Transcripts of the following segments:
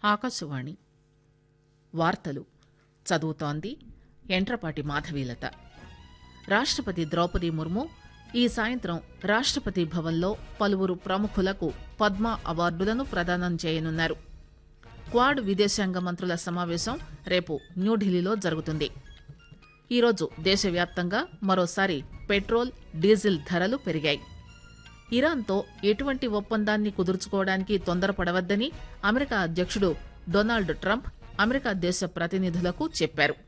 ఆకాశవాణి వార్తలు చదువుతోంది ఎంట్రపాటి మాధవీలత రాష్టపతి ద్రౌపది ముర్ము ఈ సాయంత్రం రాష్టపతి భవన్లో పలువురు ప్రముఖులకు పద్మ అవార్డులను ప్రదానం చేయనున్నారు క్వాడ్ విదేశాంగ మంత్రుల సమావేశం రేపు న్యూఢిల్లీలో జరుగుతుంది ఈరోజు దేశవ్యాప్తంగా మరోసారి పెట్రోల్ డీజిల్ ధరలు పెరిగాయి ఇరాన్తో ఎటువంటి ఒప్పందాన్ని కుదుర్చుకోవడానికి తొందరపడవద్దని అమెరికా అధ్యక్షుడు డొనాల్డ్ ట్రంప్ అమెరికా దేశ ప్రతినిధులకు చెప్పారు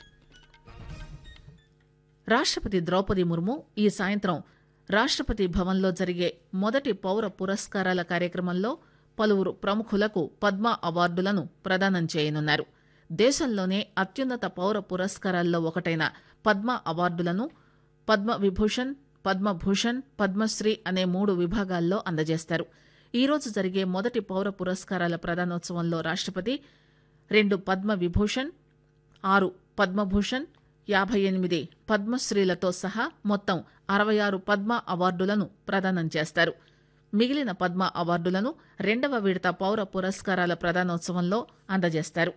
రాష్టపతి ద్రౌపది ముర్ము ఈ సాయంత్రం రాష్టపతి భవన్లో జరిగే మొదటి పౌర పురస్కారాల కార్యక్రమంలో పలువురు ప్రముఖులకు పద్మ అవార్డులను ప్రదానం చేయనున్నారు దేశంలోనే అత్యున్నత పౌర పురస్కారాల్లో ఒకటైన పద్మ అవార్డులను పద్మ విభూషణ్ పద్మభూషణ్ పద్మశ్రీ అనే మూడు విభాగాల్లో అందజేస్తారు ఈ రోజు జరిగే మొదటి పౌర పురస్కారాల ప్రదానోత్సవంలో రాష్టపతి రెండు పద్మ విభూషణ్ ఆరు పద్మభూషణ్ యాభై ఎనిమిది పద్మశ్రీలతో సహా మొత్తం అరవై ఆరు పద్మ అవార్డులను ప్రదానం చేస్తారు మిగిలిన పద్మ అవార్డులను రెండవ విడత పౌర పురస్కారాల ప్రదానోత్సవంలో అందజేస్తారు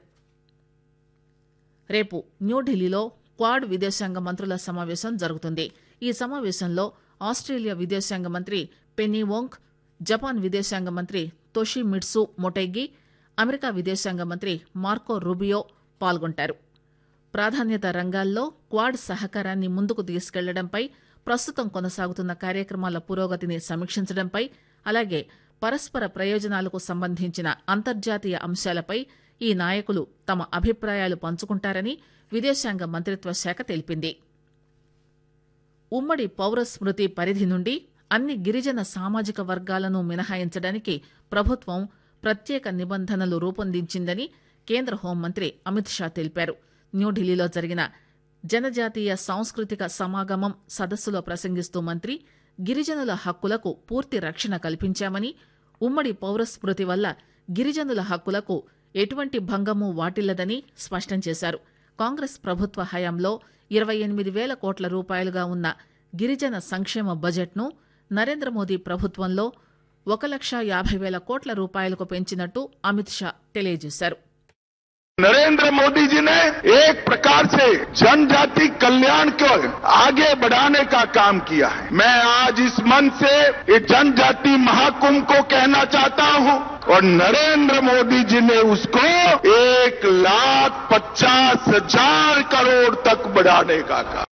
రేపు న్యూఢిల్లీలో క్వాడ్ విదేశాంగ మంత్రుల సమావేశం జరుగుతుంది ఈ సమావేశంలో ఆస్ట్రేలియా విదేశాంగ మంత్రి పెన్నీ వోంగ్ జపాన్ విదేశాంగ మంత్రి తోషిమిట్సు మొటెగి అమెరికా విదేశాంగ మంత్రి మార్కో రూబియో పాల్గొంటారు ప్రాధాన్యత రంగాల్లో క్వాడ్ సహకారాన్ని ముందుకు తీసుకెళ్లడంపై ప్రస్తుతం కొనసాగుతున్న కార్యక్రమాల పురోగతిని సమీక్షించడంపై అలాగే పరస్పర ప్రయోజనాలకు సంబంధించిన అంతర్జాతీయ అంశాలపై ఈ నాయకులు తమ అభిప్రాయాలు పంచుకుంటారని విదేశాంగ మంత్రిత్వ శాఖ తెలిపింది ఉమ్మడి పౌర స్మృతి పరిధి నుండి అన్ని గిరిజన సామాజిక వర్గాలను మినహాయించడానికి ప్రభుత్వం ప్రత్యేక నిబంధనలు రూపొందించిందని కేంద్ర హోంమంత్రి అమిత్ షా తెలిపారు న్యూఢిల్లీలో జరిగిన జనజాతీయ సాంస్కృతిక సమాగమం సదస్సులో ప్రసంగిస్తూ మంత్రి గిరిజనుల హక్కులకు పూర్తి రక్షణ కల్పించామని ఉమ్మడి పౌర స్మృతి వల్ల గిరిజనుల హక్కులకు ఎటువంటి భంగము వాటిల్లదని స్పష్టం చేశారు కాంగ్రెస్ ప్రభుత్వ హయాంలో ఇరవై ఎనిమిది వేల కోట్ల రూపాయలుగా ఉన్న గిరిజన సంక్షేమ బడ్జెట్ను నరేంద్ర మోదీ ప్రభుత్వంలో ఒక లక్ష యాభై వేల కోట్ల రూపాయలకు పెంచినట్టు అమిత్ షా తెలియజేశారు नरेंद्र मोदी जी ने एक प्रकार से जनजाति कल्याण को आगे बढ़ाने का काम किया है मैं आज इस मन से इस जनजाति महाकुंभ को कहना चाहता हूं और नरेंद्र मोदी जी ने उसको एक लाख पचास हजार करोड़ तक बढ़ाने का काम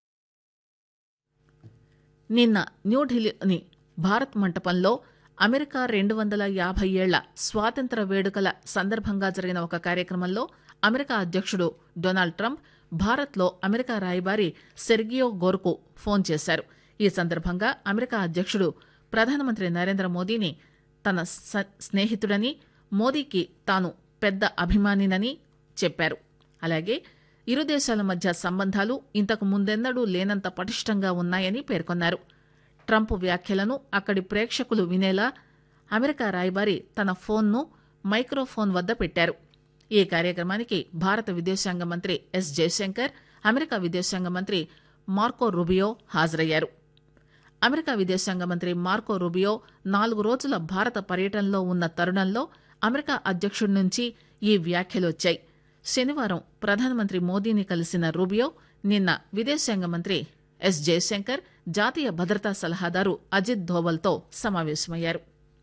నిన్న న్యూఢిల్లీని భారత్ మంటపంలో అమెరికా రెండు వందల యాభై ఏళ్ల స్వాతంత్ర వేడుకల సందర్భంగా జరిగిన ఒక కార్యక్రమంలో అమెరికా అధ్యక్షుడు డొనాల్డ్ ట్రంప్ భారత్లో అమెరికా రాయబారి సెర్గియో గోర్కు ఫోన్ చేశారు ఈ సందర్భంగా అమెరికా అధ్యక్షుడు ప్రధానమంత్రి నరేంద్ర మోదీని తన స- స్నేహితుడని మోదీకి తాను పెద్ద అభిమానినని చెప్పారు అలాగే ఇరు దేశాల మధ్య సంబంధాలు ఇంతకు ముందెన్నడూ లేనంత పటిష్టంగా ఉన్నాయని పేర్కొన్నారు ట్రంప్ వ్యాఖ్యలను అక్కడి ప్రేక్షకులు వినేలా అమెరికా రాయబారి తన ఫోన్ను మైక్రోఫోన్ వద్ద పెట్టారు ఈ కార్యక్రమానికి భారత విదేశాంగ మంత్రి ఎస్ జయశంకర్ అమెరికా విదేశాంగ మంత్రి మార్కో రుబియో హాజరయ్యారు అమెరికా విదేశాంగ మంత్రి మార్కో రుబియో నాలుగు రోజుల భారత పర్యటనలో ఉన్న తరుణంలో అమెరికా అధ్యక్షుడి నుంచి ఈ వ్యాఖ్యలొచ్చాయి శనివారం ప్రధానమంత్రి మోదీని కలిసిన రూబియో నిన్న విదేశాంగ మంత్రి ఎస్ జయశంకర్ జాతీయ భద్రతా సలహాదారు అజిత్ ధోవల్తో సమావేశమయ్యారు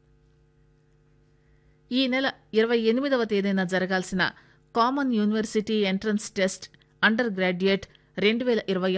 ఈ నెల ఇరవై ఎనిమిదవ తేదీన జరగాల్సిన common university entrance test undergraduate రెండు వేల ఇరవై